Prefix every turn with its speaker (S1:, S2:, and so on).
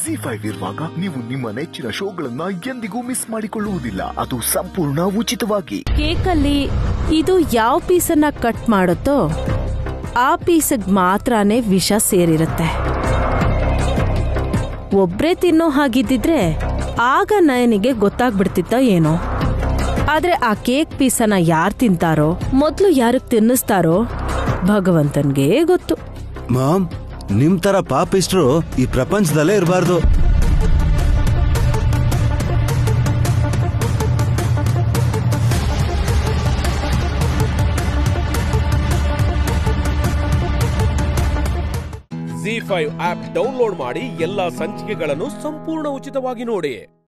S1: G five ಇರುವಾಗ ನೀವು ನಿಮ್ಮ ನೆಚ್ಚಿನ ಶೋಗಳನ್ನ ಎಂದಿಗೂ ಮಿಸ್ ಮಾಡಿಕೊಳ್ಳುವುದಿಲ್ಲ ಅದು ಸಂಪೂರ್ಣ ಉಚಿತವಾಗಿ
S2: ಕೇಕಲ್ಲಿ ಇದು ಯಾವ ಪೀಸನ್ನ ಕಟ್ ಮಾಡುತ್ತೋ ಆ ಪೀಸಿಗೆ ಮಾತ್ರನೇ ವಿಷ ಸೇರಿರುತ್ತೆ ಒಬ್ರೇ ತಿನ್ನೋ ಹಾಗಿದ್ದಿದ್ರೆ ಆಗ ನಯನಿಗೆ ಗೊತ್ತಾಗ್ಬಿಡ್ತಿತ್ತ ಏನೋ ಆದ್ರೆ ಆ ಕೇಕ್ ಪೀಸನ್ನ ಯಾರು ತಿಂತಾರೋ ಮೊದ್ಲು ಯಾರಿಗೆ ತಿನ್ನಿಸ್ತಾರೋ ಭಗವಂತನ್ಗೆ ಗೊತ್ತು
S3: ಮಾಮ್ ನಿಮ್ ತರ ಪಾಪಿಸ್ಟ್ರು ಈ ಪ್ರಪಂಚದಲ್ಲೇ ಇರಬಾರ್ದು
S4: ಜಿ ಫೈವ್ ಆಪ್ ಡೌನ್ಲೋಡ್ ಮಾಡಿ ಎಲ್ಲಾ ಸಂಚಿಕೆಗಳನ್ನು ಸಂಪೂರ್ಣ ಉಚಿತವಾಗಿ ನೋಡಿ